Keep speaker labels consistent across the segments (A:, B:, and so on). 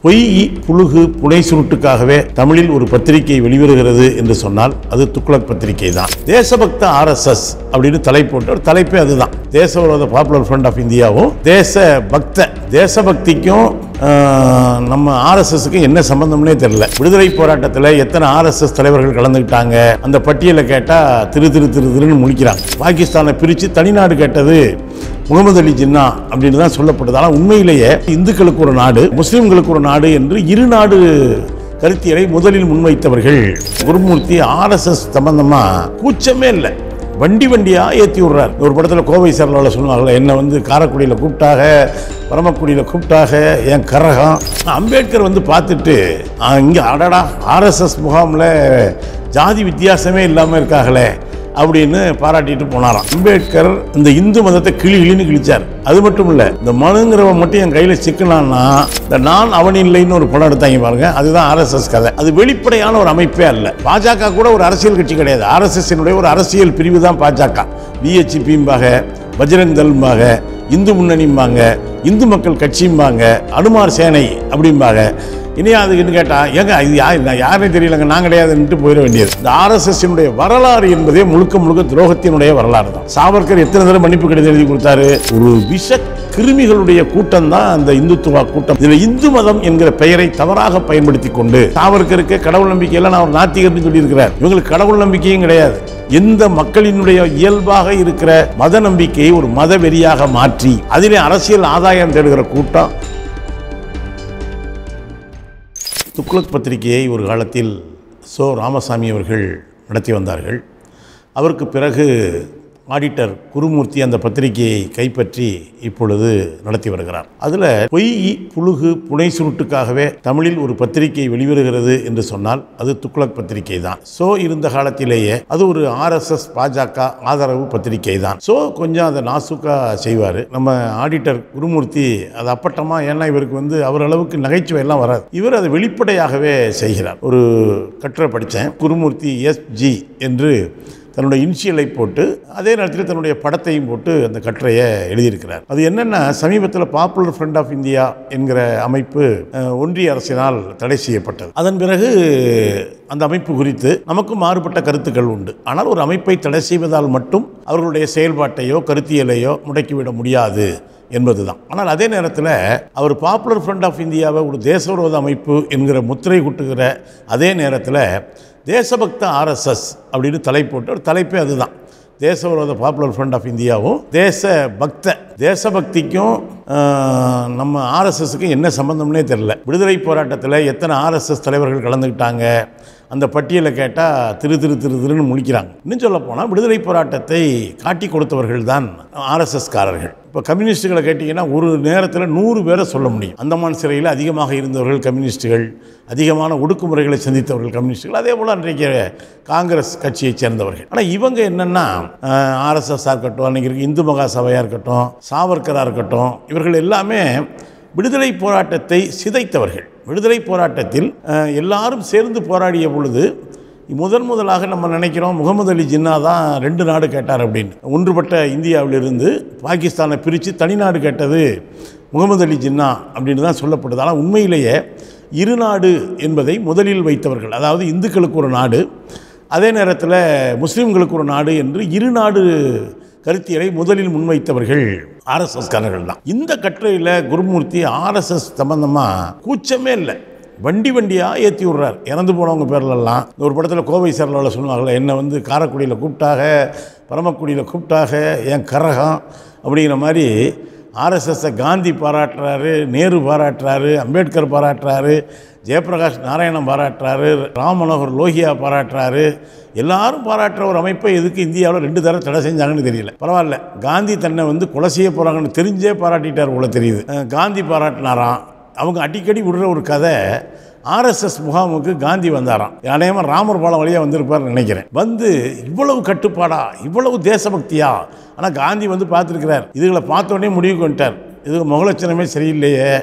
A: பொய் புழுகு புனை சுருட்டுக்காகவே தமிழில் ஒரு பத்திரிகை வெளிவருகிறது என்று சொன்னால் அது துக்ளக் பத்திரிகை தான் தேசபக்த ஆர்எஸ்எஸ் அப்படின்னு தலைப்பு போட்டு ஒரு தலைப்பே அதுதான் தேச விரோத பாப்புலர் ஃப்ரண்ட் ஆஃப் இந்தியாவும் தேச பக்த தேசபக்திக்கும் ஆஹ், நம்ம ஆர்எஸ்எஸ்க்கு என்ன சம்பந்தம்னே தெரியல விடுதலை போராட்டத்தில் எத்தனை ஆர்எஸ்எஸ் தலைவர்கள் கலந்துக்கிட்டாங்க அந்த பட்டியலை கேட்டால் திரு திரு திரு திருன்னு முழிக்கிறாங்க பாகிஸ்தானை பிரித்து தனிநாடு கேட்டது முகமது அலி ஜின்னா அப்படின்னு தான் சொல்லப்படுது ஆனால் உண்மையிலேயே இந்துக்களுக்கு ஒரு நாடு முஸ்லிம்களுக்கு ஒரு நாடு என்று இரு நாடு கருத்தியலை முதலில் முன்வைத்தவர்கள் குருமூர்த்தி ஆர்எஸ்எஸ் சம்பந்தமா கூச்சமே இல்லை வண்டி வண்டியா ஏற்றி விடுறார் ஒரு படத்தில் கோவை சரலாவில் சொல்லுவாங்கல்ல என்னை வந்து காரைக்குடியில் கூப்பிட்டாக பரமக்குடியில் கூப்பிட்டாக என் கரகம் அம்பேத்கர் வந்து பார்த்துட்டு இங்கே அடடா ஆர்எஸ்எஸ் முகாமில் ஜாதி வித்தியாசமே இல்லாமல் இருக்காங்களே அப்படின்னு பாராட்டிட்டு போனாராம் அம்பேத்கர் இந்த இந்து மதத்தை கிளி கிளின்னு கிழிச்சார் அது மட்டும் இல்ல இந்த மனுங்கிறவன் மட்டும் என் கையில சிக்கினான்னா இந்த நான் அவன் இல்லைன்னு ஒரு படம் எடுத்தாங்க பாருங்க அதுதான் ஆர்எஸ்எஸ் கதை அது வெளிப்படையான ஒரு அமைப்பே அல்ல பாஜக கூட ஒரு அரசியல் கட்சி கிடையாது ஆர்எஸ்எஸ் ஒரு அரசியல் பிரிவு தான் பாஜக பிஹெச்பிம்பாக பஜ்ரங் தள்பாக இந்து முன்னணிம்பாங்க இந்து மக்கள் கட்சிம்பாங்க அனுமார் சேனை அப்படிம்பாங்க இனியா அதுக்குன்னு கேட்டா ஏங்க இது யார் நான் யாருனே தெரியலங்க நான் கிடையாதுன்ட்டு போயிட வேண்டியது இந்த ஆர்எஸ்எஸ்னுடைய வரலாறு என்பதே முழுக்க முழுக்க துரோகத்தினுடைய வரலாறு தான் சாவர்கர் எத்தனை தடவை மன்னிப்பு கடிதம் எழுதி கொடுத்தாரு ஒரு விஷ கிருமிகளுடைய கூட்டம் தான் அந்த இந்துத்துவ கூட்டம் இதுல இந்து மதம் என்கிற பெயரை தவறாக பயன்படுத்தி கொண்டு சாவர்கருக்கு கடவுள் நம்பிக்கையெல்லாம் நான் ஒரு நாத்திகர்னு சொல்லியிருக்கிறார் இவங்களுக்கு கடவுள் நம்பிக்கையும் கிடையாது எந்த மக்களினுடைய இயல்பாக இருக்கிற மத நம்பிக்கையை ஒரு மத வெறியாக மாற்றி அதிலே அரசியல் ஆதாயம் தேடுகிற கூட்டம் துக்ளக் பத்திரிகையை ஒரு காலத்தில் சோ ராமசாமி அவர்கள் நடத்தி வந்தார்கள் அவருக்கு பிறகு ஆடிட்டர் குருமூர்த்தி அந்த பத்திரிகையை கைப்பற்றி இப்பொழுது நடத்தி வருகிறார் அதில் பொய் புழுகு புனை சுருட்டுக்காகவே தமிழில் ஒரு பத்திரிகை வெளிவருகிறது என்று சொன்னால் அது துக்ளக் பத்திரிகை தான் சோ இருந்த காலத்திலேயே அது ஒரு ஆர்எஸ்எஸ் பாஜக ஆதரவு பத்திரிகை தான் சோ கொஞ்சம் அதை நாசுக்கா செய்வார் நம்ம ஆடிட்டர் குருமூர்த்தி அது அப்பட்டமா ஏன்னா இவருக்கு வந்து அவர் அளவுக்கு நகைச்சுவை எல்லாம் வராது இவர் அதை வெளிப்படையாகவே செய்கிறார் ஒரு கட்டுரை படித்தேன் குருமூர்த்தி எஸ்ஜி என்று தன்னுடைய இனிஷியலை போட்டு அதே நேரத்தில் தன்னுடைய படத்தையும் போட்டு அந்த கட்டுரையை எழுதியிருக்கிறார் அது என்னென்னா சமீபத்தில் பாப்புலர் ஃப்ரண்ட் ஆஃப் இந்தியா என்கிற அமைப்பு அஹ், ஒன்றிய அரசினால் தடை செய்யப்பட்டது அதன் பிறகு அந்த அமைப்பு குறித்து நமக்கும் மாறுபட்ட கருத்துக்கள் உண்டு ஆனால் ஒரு அமைப்பை தடை செய்வதால் மட்டும் அவர்களுடைய செயல்பாட்டையோ கருத்தியலையோ முடக்கிவிட முடியாது என்பதுதான் ஆனால் அதே நேரத்தில் அவர் பாப்புலர் ஃப்ரண்ட் ஆஃப் இந்தியாவை ஒரு தேசவிரோத அமைப்பு என்கிற முத்திரை குட்டுகிற அதே நேரத்தில் தேசபக்த ஆர்எஸ்எஸ் அப்படின்னு தலைப்பு போட்டு ஒரு தலைப்பே அதுதான் தேசவிரோத பாப்புலர் ஃப்ரண்ட் ஆஃப் இந்தியாவும் தேச பக்த தேசபக்திக்கும் ஆஹ், நம்ம ஆர்எஸ்எஸ்க்கு என்ன சம்பந்தம்னே தெரில விடுதலை போராட்டத்தில் எத்தனை ஆர்எஸ்எஸ் தலைவர்கள் கலந்துக்கிட்டாங்க அந்த பட்டியலை கேட்டால் திரு திரு திரு திருன்னு முழிக்கிறாங்க இன்னும் சொல்ல போனால் விடுதலை போராட்டத்தை காட்டி கொடுத்தவர்கள் தான் ஆர்எஸ்எஸ்காரர்கள் இப்போ கம்யூனிஸ்ட்டுகளை கேட்டிங்கன்னா ஒரு நேரத்தில் நூறு பேரை சொல்ல முடியும் அந்தமான் சிறையில் அதிகமாக இருந்தவர்கள் கம்யூனிஸ்ட்டுகள் அதிகமான ஒடுக்குமுறைகளை சந்தித்தவர்கள் கம்யூனிஸ்ட்டுகள் அதே போல் அன்றைக்கு காங்கிரஸ் கட்சியைச் சேர்ந்தவர்கள் ஆனால் இவங்க என்னென்னா ஆர்எஸ்எஸ்ஸாக இருக்கட்டும் அன்றைக்கி இருக்க இந்து மகா சபையாக இருக்கட்டும் சாவர்கராக இருக்கட்டும் இவர்கள் எல்லாமே விடுதலை போராட்டத்தை சிதைத்தவர்கள் விடுதலை போராட்டத்தில் அஹ், எல்லாரும் சேர்ந்து போராடிய பொழுது முதன் முதலாக நம்ம நினைக்கிறோம் முகமது அலி ஜின்னா தான் ரெண்டு நாடு கேட்டார் அப்படின்னு ஒன்றுபட்ட இந்தியாவிலிருந்து பாகிஸ்தானை பிரித்து தனிநாடு கேட்டது முகமது அலி ஜின்னா அப்படின்னு தான் சொல்லப்படுது ஆனால் உண்மையிலேயே இரு நாடு என்பதை முதலில் வைத்தவர்கள் அதாவது இந்துக்களுக்கு ஒரு நாடு அதே நேரத்தில் முஸ்லீம்களுக்கு ஒரு நாடு என்று இரு நாடு கருத்தியலை முதலில் முன்வைத்தவர்கள் ஆர்எஸ்எஸ்காரர்கள் தான் இந்த கட்டுரையில் குருமூர்த்தி ஆர்எஸ்எஸ் சம்பந்தமாக கூச்சமே இல்லை வண்டி வண்டியாக ஏற்றி விடுறார் இறந்து போனவங்க பேர்லெல்லாம் ஒரு படத்தில் கோவை சரலாவில் சொல்லுவாங்கள்ல என்னை வந்து காரைக்குடியில் கூப்பிட்டாக பரமக்குடியில் கூப்பிட்டாக என் கரகம் அப்படிங்கிற மாதிரி ஆர்எஸ்எஸ்ஸை காந்தி பாராட்டுறாரு நேரு பாராட்டுறாரு அம்பேத்கர் பாராட்டுறாரு ஜெயபிரகாஷ் நாராயணன் பாராட்டுறாரு ராம் மனோகர் லோகியா பாராட்டுறாரு எல்லாரும் பாராட்டுற ஒரு அமைப்பை எதுக்கு இந்தியாவில் ரெண்டு தடவை தடை செஞ்சாங்கன்னு தெரியல பரவாயில்ல காந்தி தன்னை வந்து கொலை செய்ய போகிறாங்கன்னு தெரிஞ்சே பாராட்டிட்டார் போல தெரியுது அஹ் காந்தி பாராட்டினாராம் அவங்க அடிக்கடி விடுற ஒரு கதை ஆர்எஸ்எஸ் முகாமுக்கு காந்தி வந்தாராம் அநேகமாக ராமர் பாலம் வழியாக வந்திருப்பார்னு நினைக்கிறேன் வந்து இவ்வளவு கட்டுப்பாடா இவ்வளவு தேசபக்தியா ஆனால் காந்தி வந்து பார்த்துருக்கிறார் இதுகளை பார்த்த உடனே முடிவுக்கு வந்துட்டார் இது முகலட்சணமே சரியில்லையே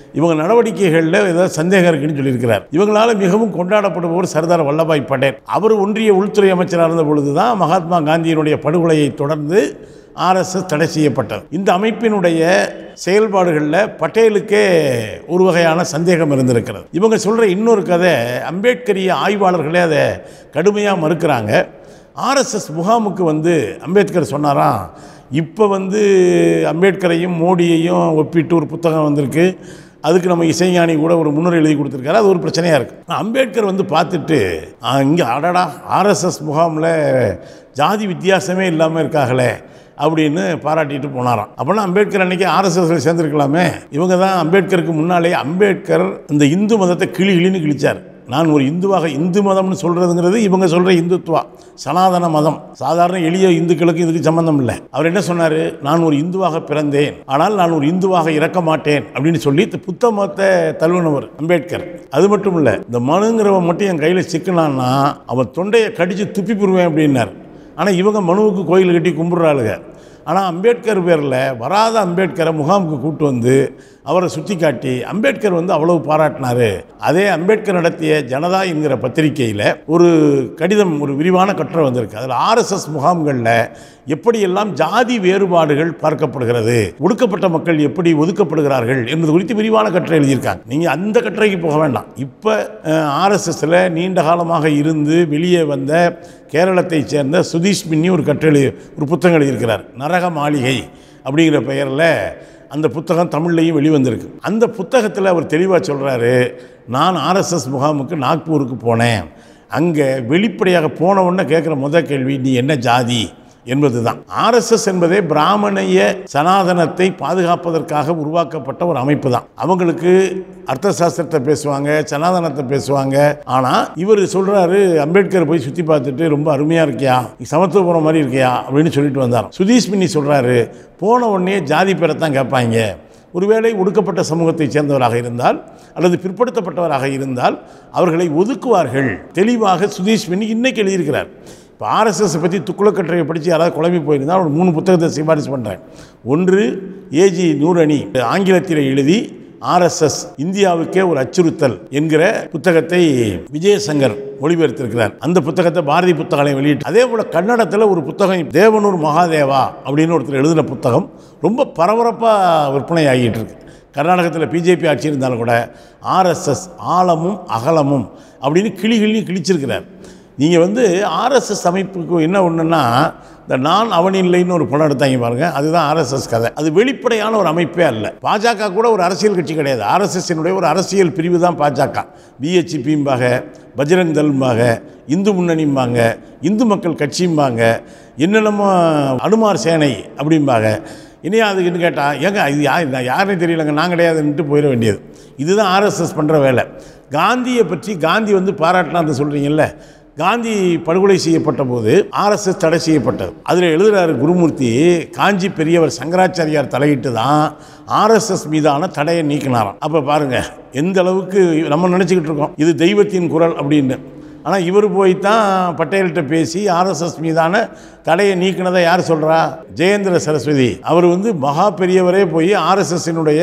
A: இவங்க நடவடிக்கைகளில் ஏதாவது சந்தேகம் இருக்குன்னு சொல்லியிருக்கிறார் இவங்களால மிகவும் கொண்டாடப்படுபவர் சர்தார் வல்லபாய் பட்டேல் அவர் ஒன்றிய உள்துறை அமைச்சராக இருந்த பொழுது தான் மகாத்மா காந்தியினுடைய படுகொலையை தொடர்ந்து ஆர்எஸ்எஸ் தடை செய்யப்பட்டது இந்த அமைப்பினுடைய செயல்பாடுகளில் பட்டேலுக்கே ஒரு வகையான சந்தேகம் இருந்திருக்கிறது இவங்க சொல்கிற இன்னொரு கதை அம்பேத்கரிய ஆய்வாளர்களே அதை கடுமையாக மறுக்கிறாங்க ஆர்எஸ்எஸ் முகாமுக்கு வந்து அம்பேத்கர் சொன்னாராம் இப்போ வந்து அம்பேத்கரையும் மோடியையும் ஒப்பிட்டு ஒரு புத்தகம் வந்திருக்கு அதுக்கு நம்ம இசைஞானி கூட ஒரு முன்னுரை எழுதி கொடுத்துருக்காரு அது ஒரு பிரச்சனையாக இருக்குது அம்பேத்கர் வந்து பார்த்துட்டு இங்கே அடடா ஆர்எஸ்எஸ் முகாமில் ஜாதி வித்தியாசமே இல்லாமல் இருக்காங்களே அப்படின்னு பாராட்டிட்டு போனாராம் அப்போனா அம்பேத்கர் அன்னைக்கு ஆர்எஸ்எஸ்ல சேர்ந்துருக்கலாமே இவங்க தான் அம்பேத்கருக்கு முன்னாலே அம்பேத்கர் இந்த இந்து மதத்தை கிளி கிளின்னு கிழிச்சார் நான் ஒரு இந்துவாக இந்து மதம்னு சொல்கிறதுங்கிறது இவங்க சொல்கிற இந்துத்துவா சனாதன மதம் சாதாரண எளிய இந்துக்களுக்கு இதுக்கு சம்பந்தம் இல்லை அவர் என்ன சொன்னார் நான் ஒரு இந்துவாக பிறந்தேன் ஆனால் நான் ஒரு இந்துவாக இறக்க மாட்டேன் அப்படின்னு சொல்லி இந்த புத்த மதத்தை தழுவினவர் அம்பேத்கர் அது மட்டும் இல்லை இந்த மனுங்கிறவன் மட்டும் என் கையில் சிக்கினான்னா அவன் தொண்டையை கடித்து துப்பி போடுவேன் அப்படின்னார் ஆனால் இவங்க மனுவுக்கு கோயில் கட்டி கும்பிட்றாளுங்க ஆனால் அம்பேத்கர் பேரில் வராத அம்பேத்கரை முகாமுக்கு கூட்டு வந்து அவரை சுற்றி காட்டி அம்பேத்கர் வந்து அவ்வளவு பாராட்டினாரு அதே அம்பேத்கர் நடத்திய ஜனதா என்கிற பத்திரிகையில் ஒரு கடிதம் ஒரு விரிவான கட்டுரை வந்திருக்கு அதில் ஆர்எஸ்எஸ் முகாம்களில் எப்படியெல்லாம் ஜாதி வேறுபாடுகள் பார்க்கப்படுகிறது ஒடுக்கப்பட்ட மக்கள் எப்படி ஒதுக்கப்படுகிறார்கள் என்பது குறித்து விரிவான கட்டுரை எழுதியிருக்காங்க நீங்கள் அந்த கட்டுரைக்கு போக வேண்டாம் இப்போ ஆர்எஸ்எஸ்ல நீண்ட காலமாக இருந்து வெளியே வந்த கேரளத்தைச் சேர்ந்த சுதீஷ் மின்னி ஒரு கட்டுரை எழுதி- ஒரு புத்தகம் எழுதியிருக்கிறார் நரக மாளிகை அப்படிங்கிற பெயரில் அந்த புத்தகம் தமிழ்லையும் வெளிவந்திருக்கு அந்த புத்தகத்தில் அவர் தெளிவாக சொல்கிறாரு நான் ஆர்எஸ்எஸ் முகாமுக்கு நாக்பூருக்கு போனேன் அங்கே வெளிப்படையாக போன உடனே கேட்குற முத கேள்வி நீ என்ன ஜாதி என்பது தான் ஆர்எஸ்எஸ் என்பதே பிராமணிய சனாதனத்தை பாதுகாப்பதற்காக உருவாக்கப்பட்ட ஒரு அமைப்பு தான் அவங்களுக்கு அர்த்த சாஸ்திரத்தை பேசுவாங்க சனாதனத்தை பேசுவாங்க ஆனால் இவர் சொல்கிறாரு அம்பேத்கர் போய் சுற்றி பார்த்துட்டு ரொம்ப அருமையாக இருக்கியா நீ சமத்துவபுரம் மாதிரி இருக்கியா அப்படின்னு சொல்லிட்டு வந்தார் சுதீஷ் மின்னி சொல்கிறாரு போன உடனே ஜாதி பேரை தான் கேட்பாங்க ஒருவேளை ஒடுக்கப்பட்ட சமூகத்தைச் சேர்ந்தவராக இருந்தால் அல்லது பிற்படுத்தப்பட்டவராக இருந்தால் அவர்களை ஒதுக்குவார்கள் தெளிவாக சுதீஷ் மின்னி இன்னைக்கு எழுதியிருக்கிறார் இப்போ ஆர்எஸ்எஸ் பற்றி துக்குளக்கட்டுரையை படித்து யாராவது குழம்பி போயிருந்தால் ஒரு மூணு புத்தகத்தை சிபாரிசு பண்ணுறேன் ஒன்று ஏஜி நூரணி ஆங்கிலத்தில் எழுதி ஆர்எஸ்எஸ் இந்தியாவுக்கே ஒரு அச்சுறுத்தல் என்கிற புத்தகத்தை விஜயசங்கர் மொழிபெயர்த்திருக்கிறார் அந்த புத்தகத்தை பாரதி புத்தகம் வெளியிட்டு அதே போல் கன்னடத்தில் ஒரு புத்தகம் தேவனூர் மகாதேவா அப்படின்னு ஒருத்தர் எழுதின புத்தகம் ரொம்ப பரபரப்பாக விற்பனை ஆகிட்டு இருக்கு கர்நாடகத்தில் பிஜேபி ஆட்சி இருந்தாலும் கூட ஆர்எஸ்எஸ் ஆழமும் அகலமும் அப்படின்னு கிளி கிளி கிழிச்சிருக்கிறார் நீங்கள் வந்து ஆர்எஸ்எஸ் அமைப்புக்கு என்ன ஒன்றுன்னா இந்த நான் அவன் இல்லைன்னு ஒரு படம் எடுத்தாங்க பாருங்க அதுதான் ஆர்எஸ்எஸ் கதை அது வெளிப்படையான ஒரு அமைப்பே அல்ல பாஜக கூட ஒரு அரசியல் கட்சி கிடையாது ஆர்எஸ்எஸ்னுடைய ஒரு அரசியல் பிரிவு தான் பாஜக பிஹெச்பிம்பாக பஜ்ரங் தள்ம்பாங்க இந்து முன்னணிம்பாங்க இந்து மக்கள் கட்சிம்பாங்க என்னென்னமோ அனுமார் சேனை அப்படிம்பாங்க இனியா அதுக்குன்னு கேட்டால் ஏங்க இது யார் நான் யாருன்னு தெரியலங்க நான் கிடையாதுன்ட்டு போயிட வேண்டியது இதுதான் ஆர்எஸ்எஸ் பண்ணுற வேலை காந்தியை பற்றி காந்தி வந்து பாராட்டினான்னு சொல்கிறீங்கல்ல காந்தி படுகொலை செய்யப்பட்ட போது ஆர்எஸ்எஸ் தடை செய்யப்பட்டது அதில் எழுதுகிறாரு குருமூர்த்தி காஞ்சி பெரியவர் சங்கராச்சாரியார் தலையிட்டு தான் ஆர்எஸ்எஸ் மீதான தடையை நீக்கினாராம் அப்போ பாருங்கள் எந்த அளவுக்கு நம்ம நினச்சிக்கிட்டு இருக்கோம் இது தெய்வத்தின் குரல் அப்படின்னு ஆனால் இவர் போய் தான் பட்டேல்கிட்ட பேசி ஆர்எஸ்எஸ் மீதான தடையை நீக்கினதை யார் சொல்கிறா ஜெயேந்திர சரஸ்வதி அவர் வந்து மகா பெரியவரே போய் ஆர்எஸ்எஸ்னுடைய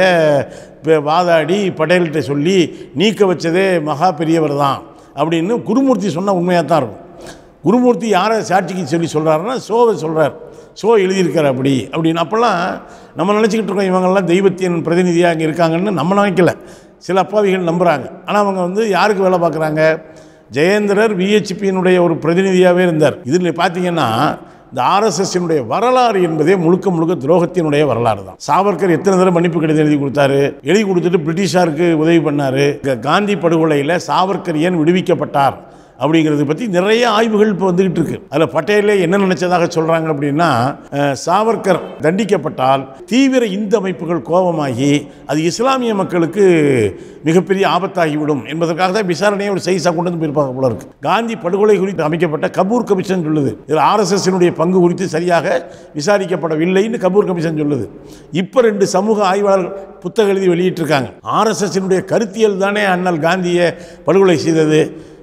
A: வாதாடி பட்டேல்கிட்ட சொல்லி நீக்க வச்சதே மகா பெரியவர் தான் அப்படின்னு குருமூர்த்தி சொன்னால் உண்மையாக தான் இருக்கும் குருமூர்த்தி யாரை சாட்சிக்கு சொல்லி சொல்கிறாருன்னா சோவை சொல்கிறார் சோ எழுதியிருக்கார் அப்படி அப்படின்னு அப்போல்லாம் நம்ம நினச்சிக்கிட்டு இருக்கோம் இவங்கெல்லாம் தெய்வத்தின் பிரதிநிதியாக இங்கே இருக்காங்கன்னு நம்ம நினைக்கல சில அப்பாவிகள் நம்புகிறாங்க ஆனால் அவங்க வந்து யாருக்கு வேலை பார்க்குறாங்க ஜெயேந்திரர் விஹெச்பியினுடைய ஒரு பிரதிநிதியாகவே இருந்தார் இதில் பார்த்தீங்கன்னா இந்த ஆர்எஸ்எஸ்னுடைய வரலாறு என்பதே முழுக்க முழுக்க துரோகத்தினுடைய வரலாறு தான் சாவர்கர் எத்தனை தடவை மன்னிப்பு கடிதம் எழுதி கொடுத்தாரு எழுதி கொடுத்துட்டு பிரிட்டிஷாருக்கு உதவி பண்ணாரு இங்க காந்தி படுகொலையில் சாவர்கர் ஏன் விடுவிக்கப்பட்டார் அப்படிங்கிறத பற்றி நிறைய ஆய்வுகள் இப்போ வந்துகிட்டு இருக்கு அதில் பட்டேலே என்ன நினைச்சதாக சொல்கிறாங்க அப்படின்னா அஹ், சாவர்கர் தண்டிக்கப்பட்டால் தீவிர இந்து அமைப்புகள் கோபமாகி அது இஸ்லாமிய மக்களுக்கு மிகப்பெரிய ஆபத்தாகிவிடும் என்பதற்காக தான் விசாரணையை ஒரு சைஸாக கொண்டு வந்து போயிருப்பாங்க போல இருக்கு காந்தி படுகொலை குறித்து அமைக்கப்பட்ட கபூர் கமிஷன் சொல்லுது இதில் ஆர்எஸ்எஸ்னுடைய பங்கு குறித்து சரியாக விசாரிக்கப்படவில்லைன்னு கபூர் கமிஷன் சொல்லுது இப்போ ரெண்டு சமூக ஆய்வாளர்கள் புத்தகம் எழுதி வெளியிட்டிருக்காங்க ஆர்எஸ்எஸ்னுடைய கருத்தியல் தானே அண்ணல் காந்தியை படுகொலை செய்தது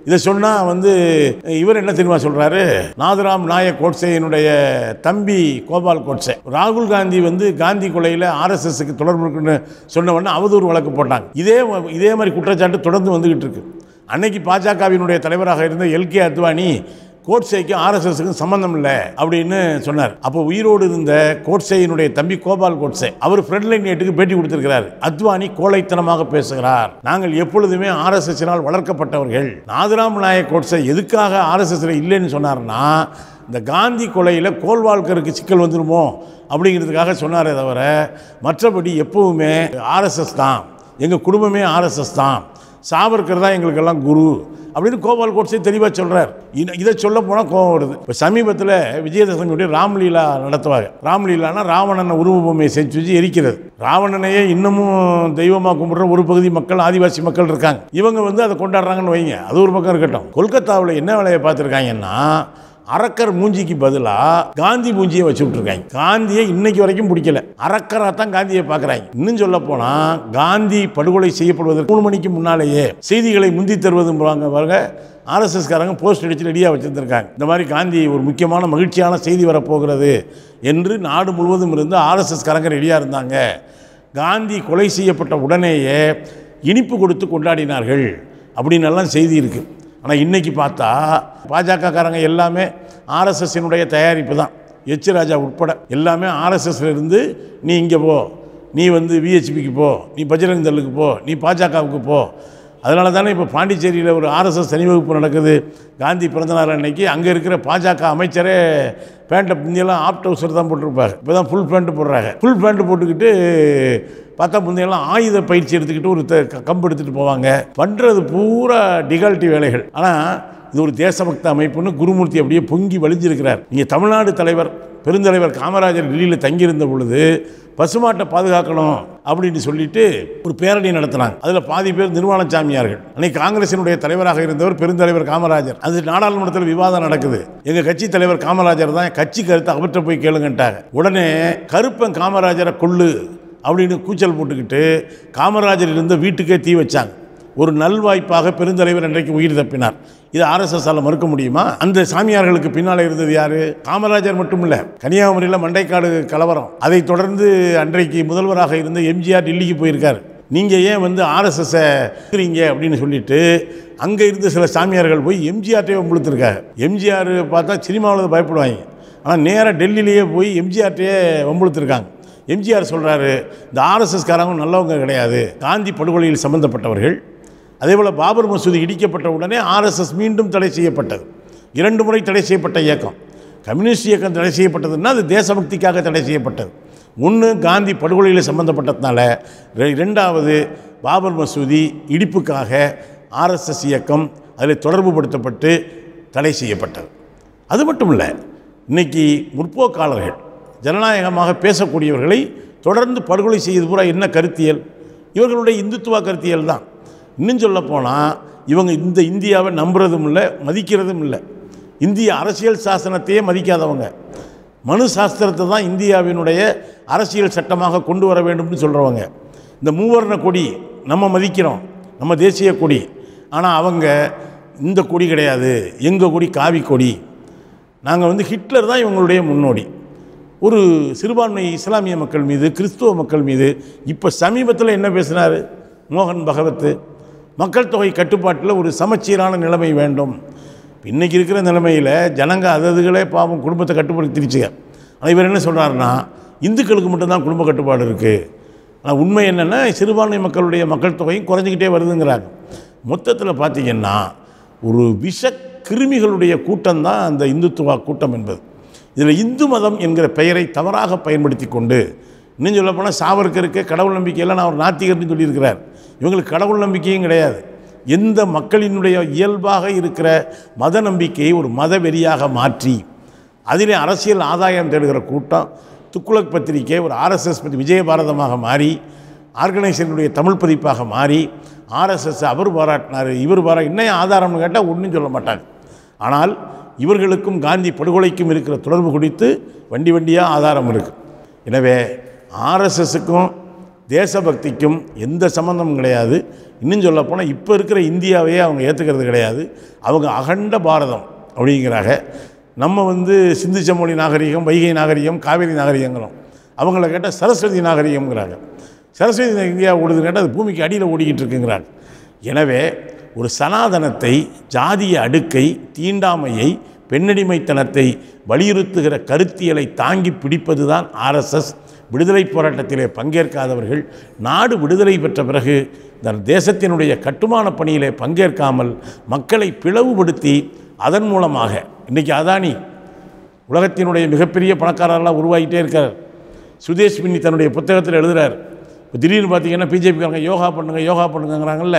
A: இதை சொன்னால் வந்து இவர் என்ன தெரியுமா சொல்கிறாரு நாதராம் நாயக் கோட்சேயினுடைய தம்பி கோபால் கோட்சே ராகுல் காந்தி வந்து காந்தி கொலையில் ஆர்எஸ்எஸ்க்கு தொடர்பு இருக்குன்னு சொன்ன உடனே அவதூறு வழக்கு போட்டாங்க இதே இதே மாதிரி குற்றச்சாட்டு தொடர்ந்து வந்துகிட்டு இருக்கு அன்னைக்கு பாஜகவினுடைய தலைவராக இருந்த எல்கே அத்வானி கோட்சேக்கும் ஆர்எஸ்எஸ்க்கும் சம்பந்தம் இல்லை அப்படின்னு சொன்னார் அப்போ உயிரோடு இருந்த கோட்சேயினுடைய தம்பி கோபால் கோட்சே அவர் ஃப்ரண்ட்லைன் நேட்டுக்கு பேட்டி கொடுத்திருக்கிறார் அத்வானி கோழைத்தனமாக பேசுகிறார் நாங்கள் எப்பொழுதுமே ஆர்எஸ்எஸ்னால் வளர்க்கப்பட்டவர்கள் நாதராம் நாயக் கோட்சே எதுக்காக ஆர்எஸ்எஸ்ல இல்லைன்னு சொன்னார்னா இந்த காந்தி கொலையில் கோல்வால்கருக்கு சிக்கல் வந்துருமோ அப்படிங்கிறதுக்காக சொன்னாரே தவிர மற்றபடி எப்பவுமே ஆர்எஸ்எஸ் தான் எங்கள் குடும்பமே ஆர்எஸ்எஸ் தான் சாவர்கர் தான் எங்களுக்கெல்லாம் குரு அப்படின்னு கோபால் கோட்ஸே தெளிவாக சொல்கிறார் இதை சொல்ல போனால் கோபம் வருது இப்போ சமீபத்தில் விஜயதசமியுடைய ராம்லீலா நடத்துவாங்க ராம்லீலானா ராவணனை உருவபொம்மையை செஞ்சு வச்சு எரிக்கிறது ராவணனையே இன்னமும் தெய்வமாக கும்பிட்ற ஒரு பகுதி மக்கள் ஆதிவாசி மக்கள் இருக்காங்க இவங்க வந்து அதை கொண்டாடுறாங்கன்னு வைங்க அது ஒரு பக்கம் இருக்கட்டும் கொல்கத்தாவில் என்ன வேலையை பார்த்துருக்காங்கன்னா அரக்கர் மூஞ்சிக்கு பதிலாக காந்தி மூஞ்சியை வச்சு விட்ருக்காங்க காந்தியை இன்னைக்கு வரைக்கும் பிடிக்கல அரக்கராக தான் காந்தியை பார்க்குறாங்க இன்னும் சொல்ல போனால் காந்தி படுகொலை செய்யப்படுவதற்கு மூணு மணிக்கு முன்னாலேயே செய்திகளை முந்தி தருவதும் பாருங்க ஆர்எஸ்எஸ்காரங்க போஸ்ட் அடித்து ரெடியாக வச்சுருந்துருக்காங்க இந்த மாதிரி காந்தி ஒரு முக்கியமான மகிழ்ச்சியான செய்தி வரப்போகிறது என்று நாடு முழுவதும் இருந்து ஆர்எஸ்எஸ்காரங்க ரெடியாக இருந்தாங்க காந்தி கொலை செய்யப்பட்ட உடனேயே இனிப்பு கொடுத்து கொண்டாடினார்கள் அப்படின்னு எல்லாம் செய்தி இருக்குது ஆனால் இன்றைக்கி பார்த்தா பாஜகக்காரங்க எல்லாமே ஆர்எஸ்எஸ்ஸினுடைய தயாரிப்பு தான் எச் ராஜா உட்பட எல்லாமே ஆர்எஸ்எஸ்ல இருந்து நீ இங்கே போ நீ வந்து விஹெச்பிக்கு போ நீ பஜ்ரங் தளுக்கு போ நீ பாஜகவுக்கு போ அதனால தானே இப்போ பாண்டிச்சேரியில் ஒரு ஆர்எஸ்எஸ் தனி வகுப்பு நடக்குது காந்தி பிறந்தநாள் அன்னைக்கு அங்கே இருக்கிற பாஜக அமைச்சரே பேண்ட்டை முந்தியெல்லாம் ஆப் டவுசர் தான் போட்டிருப்பாங்க இப்போ தான் ஃபுல் பேண்ட்டு போடுறாங்க ஃபுல் பேண்ட்டு போட்டுக்கிட்டு பார்த்தா முந்தையெல்லாம் ஆயுத பயிற்சி எடுத்துக்கிட்டு ஒரு த- க- கம்பு எடுத்துகிட்டு போவாங்க பண்ணுறது பூரா டிகால்ட்டி வேலைகள் ஆனால் இது ஒரு தேசபக்த அமைப்புன்னு குருமூர்த்தி அப்படியே பொங்கி வழிஞ்சிருக்கிறார் இங்கே தமிழ்நாடு தலைவர் பெருந்தலைவர் காமராஜர் டெல்லியில் தங்கியிருந்த பொழுது பசுமாட்டை பாதுகாக்கணும் அப்படின்னு சொல்லிட்டு ஒரு பேரணி நடத்தினாங்க அதில் பாதி பேர் நிர்வாண சாமியார்கள் அன்னைக்கு காங்கிரசினுடைய தலைவராக இருந்தவர் பெருந்தலைவர் காமராஜர் அது நாடாளுமன்றத்தில் விவாதம் நடக்குது எங்கள் கட்சி தலைவர் காமராஜர் தான் கட்சி கருத்தை அவற்றை போய் கேளுங்கன்ட்டாங்க உடனே கருப்பன் காமராஜரை கொள்ளு அப்படின்னு கூச்சல் போட்டுக்கிட்டு காமராஜர் இருந்த வீட்டுக்கே தீ வச்சாங்க ஒரு நல்வாய்ப்பாக பெருந்தலைவர் அன்றைக்கு உயிர் தப்பினார் இது ஆர்எஸ்எஸ்ஸால் மறுக்க முடியுமா அந்த சாமியார்களுக்கு பின்னால் இருந்தது யாரு காமராஜர் மட்டும் இல்லை கன்னியாகுமரியில் மண்டைக்காடு கலவரம் அதைத் தொடர்ந்து அன்றைக்கு முதல்வராக இருந்த எம்ஜிஆர் டெல்லிக்கு போயிருக்கார் நீங்கள் ஏன் வந்து ஆர்எஸ்எஸ்ஸை இருக்கிறீங்க அப்படின்னு சொல்லிட்டு அங்கே இருந்த சில சாமியார்கள் போய் எம்ஜிஆர்ட்டே வம்புழுத்துருக்காங்க எம்ஜிஆர் பார்த்தா சினிமாவில் பயப்படுவாங்க ஆனால் நேராக டெல்லியிலேயே போய் எம்ஜிஆர்ட்டே வம்புழுத்துருக்காங்க எம்ஜிஆர் சொல்கிறாரு இந்த ஆர்எஸ்எஸ்காரங்க நல்லவங்க கிடையாது காந்தி படுகொலையில் சம்பந்தப்பட்டவர்கள் அதேபோல் பாபர் மசூதி இடிக்கப்பட்ட உடனே ஆர்எஸ்எஸ் மீண்டும் தடை செய்யப்பட்டது இரண்டு முறை தடை செய்யப்பட்ட இயக்கம் கம்யூனிஸ்ட் இயக்கம் தடை செய்யப்பட்டதுன்னா அது தேசபக்திக்காக தடை செய்யப்பட்டது ஒன்று காந்தி படுகொலையில் சம்பந்தப்பட்டதுனால ரெ- ரெண்டாவது பாபர் மசூதி இடிப்புக்காக ஆர்எஸ்எஸ் இயக்கம் அதில் தொடர்புபடுத்தப்பட்டு தடை செய்யப்பட்டது அது மட்டும் இல்லை இன்னைக்கு முற்போக்காளர்கள் ஜனநாயகமாக பேசக்கூடியவர்களை தொடர்ந்து படுகொலை செய்வது பூரா என்ன கருத்தியல் இவர்களுடைய இந்துத்துவ கருத்தியல் தான் இன்னும் சொல்ல போனால் இவங்க இந்த இந்தியாவை நம்புறதும் இல்லை மதிக்கிறதும் இல்லை இந்திய அரசியல் சாசனத்தையே மதிக்காதவங்க மனு சாஸ்திரத்தை தான் இந்தியாவினுடைய அரசியல் சட்டமாக கொண்டு வர வேண்டும்னு சொல்கிறவங்க இந்த மூவர்ண கொடி நம்ம மதிக்கிறோம் நம்ம தேசிய கொடி ஆனால் அவங்க இந்த கொடி கிடையாது எங்கள் கொடி காவி கொடி நாங்கள் வந்து ஹிட்லர் தான் இவங்களுடைய முன்னோடி ஒரு சிறுபான்மை இஸ்லாமிய மக்கள் மீது கிறிஸ்துவ மக்கள் மீது இப்போ சமீபத்தில் என்ன பேசினார் மோகன் பகவத் மக்கள் தொகை கட்டுப்பாட்டில் ஒரு சமச்சீரான நிலைமை வேண்டும் இன்றைக்கி இருக்கிற நிலைமையில் ஜனங்க அததுகளே பாவம் குடும்பத்தை கட்டுப்படுத்திருச்சுங்க ஆனால் இவர் என்ன சொல்கிறாருன்னா இந்துக்களுக்கு மட்டும்தான் குடும்ப கட்டுப்பாடு இருக்குது ஆனால் உண்மை என்னென்னா சிறுபான்மை மக்களுடைய மக்கள் தொகையும் குறைஞ்சிக்கிட்டே வருதுங்கிறாங்க மொத்தத்தில் பார்த்தீங்கன்னா ஒரு விஷ கிருமிகளுடைய கூட்டம் தான் அந்த இந்துத்துவா கூட்டம் என்பது இதில் இந்து மதம் என்கிற பெயரை தவறாக பயன்படுத்தி கொண்டு இன்னும் சொல்ல போனால் சாவர்கருக்கு கடவுள் நம்பிக்கையெல்லாம் நான் ஒரு நாத்திகர்னு சொல்லியிருக்கிறார் இவங்களுக்கு கடவுள் நம்பிக்கையும் கிடையாது எந்த மக்களினுடைய இயல்பாக இருக்கிற மத நம்பிக்கையை ஒரு மத வெறியாக மாற்றி அதிலே அரசியல் ஆதாயம் தேடுகிற கூட்டம் துக்குளக் பத்திரிகை ஒரு ஆர்எஸ்எஸ் பற்றி விஜயபாரதமாக மாறி ஆர்கனைசேஷனுடைய தமிழ் பதிப்பாக மாறி ஆர்எஸ்எஸ் அவர் பாராட்டினார் இவர் பாரா இன்னும் ஆதாரம்னு கேட்டால் ஒன்றும் சொல்ல மாட்டாங்க ஆனால் இவர்களுக்கும் காந்தி படுகொலைக்கும் இருக்கிற தொடர்பு குறித்து வண்டி வண்டியாக ஆதாரம் இருக்குது எனவே ஆர்எஸ்எஸ்ஸுக்கும் தேசபக்திக்கும் எந்த சம்பந்தமும் கிடையாது இன்னும் சொல்லப் போனால் இப்போ இருக்கிற இந்தியாவையே அவங்க ஏற்றுக்கிறது கிடையாது அவங்க அகண்ட பாரதம் அப்படிங்கிறாங்க நம்ம வந்து சிந்து செம்மொழி நாகரிகம் வைகை நாகரிகம் காவேரி நாகரிகங்கிறோம் அவங்கள கேட்டால் சரஸ்வதி நாகரிகம்ங்கிறாங்க சரஸ்வதி இந்தியா ஓடுதுன்னு கேட்டால் அது பூமிக்கு அடியில் ஓடிக்கிட்டு இருக்குங்கிறாங்க எனவே ஒரு சனாதனத்தை ஜாதிய அடுக்கை தீண்டாமையை பெண்ணடிமைத்தனத்தை வலியுறுத்துகிற கருத்தியலை தாங்கி பிடிப்பது தான் ஆர்எஸ்எஸ் விடுதலை போராட்டத்திலே பங்கேற்காதவர்கள் நாடு விடுதலை பெற்ற பிறகு இந்த தேசத்தினுடைய கட்டுமான பணியிலே பங்கேற்காமல் மக்களை பிளவுபடுத்தி அதன் மூலமாக இன்றைக்கி அதானி உலகத்தினுடைய மிகப்பெரிய பணக்காரரெல்லாம் உருவாகிட்டே இருக்கார் சுதேஷ் பின்னி தன்னுடைய புத்தகத்தில் எழுதுறார் இப்போ திடீர்னு பார்த்தீங்கன்னா பிஜேபிக்காரங்க யோகா பண்ணுங்க யோகா பண்ணுங்கங்கிறாங்கல்ல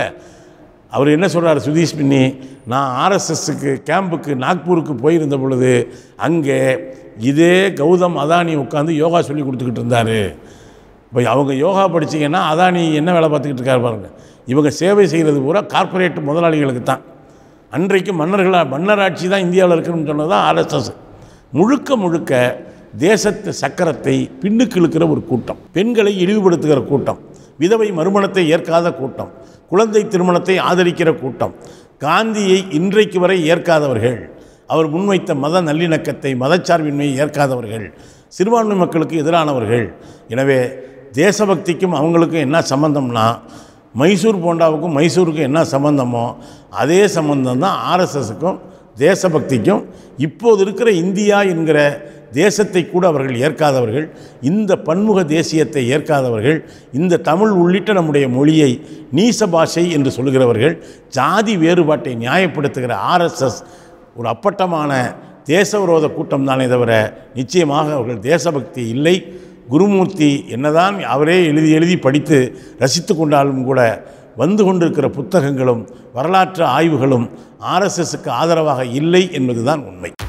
A: அவர் என்ன சொல்றார் சுதீஷ் பின்னி நான் ஆர்எஸ்எஸ்க்கு கேம்புக்கு நாக்பூருக்கு போயிருந்த பொழுது அங்கே இதே கௌதம் அதானி உட்காந்து யோகா சொல்லி கொடுத்துக்கிட்டு இருந்தார் இப்போ அவங்க யோகா படிச்சீங்கன்னா அதானி என்ன வேலை பார்த்துக்கிட்டு இருக்காரு பாருங்க இவங்க சேவை செய்கிறது பூரா கார்ப்பரேட் முதலாளிகளுக்கு தான் அன்றைக்கு மன்னர்களாக மன்னராட்சி தான் இந்தியாவில் இருக்கணும்னு சொன்னது தான் ஆர்எஸ்எஸ் முழுக்க முழுக்க தேசத்து சக்கரத்தை பின்னுக்கு இழுக்கிற ஒரு கூட்டம் பெண்களை இழிவுபடுத்துகிற கூட்டம் விதவை மறுமணத்தை ஏற்காத கூட்டம் குழந்தை திருமணத்தை ஆதரிக்கிற கூட்டம் காந்தியை இன்றைக்கு வரை ஏற்காதவர்கள் அவர் முன்வைத்த மத நல்லிணக்கத்தை மதச்சார்பின்மையை ஏற்காதவர்கள் சிறுபான்மை மக்களுக்கு எதிரானவர்கள் எனவே தேசபக்திக்கும் அவங்களுக்கும் என்ன சம்பந்தம்னா மைசூர் போண்டாவுக்கும் மைசூருக்கும் என்ன சம்பந்தமோ அதே சம்பந்தம் தான் ஆர்எஸ்எஸுக்கும் தேசபக்திக்கும் இப்போது இருக்கிற இந்தியா என்கிற தேசத்தை கூட அவர்கள் ஏற்காதவர்கள் இந்த பன்முக தேசியத்தை ஏற்காதவர்கள் இந்த தமிழ் உள்ளிட்ட நம்முடைய மொழியை நீச பாஷை என்று சொல்கிறவர்கள் ஜாதி வேறுபாட்டை நியாயப்படுத்துகிற ஆர்எஸ்எஸ் ஒரு அப்பட்டமான தேச விரோத கூட்டம் தானே தவிர நிச்சயமாக அவர்கள் தேசபக்தி இல்லை குருமூர்த்தி என்னதான் அவரே எழுதி எழுதி படித்து ரசித்து கொண்டாலும் கூட வந்து கொண்டிருக்கிற புத்தகங்களும் வரலாற்று ஆய்வுகளும் ஆர்எஸ்எஸ்க்கு ஆதரவாக இல்லை என்பதுதான் உண்மை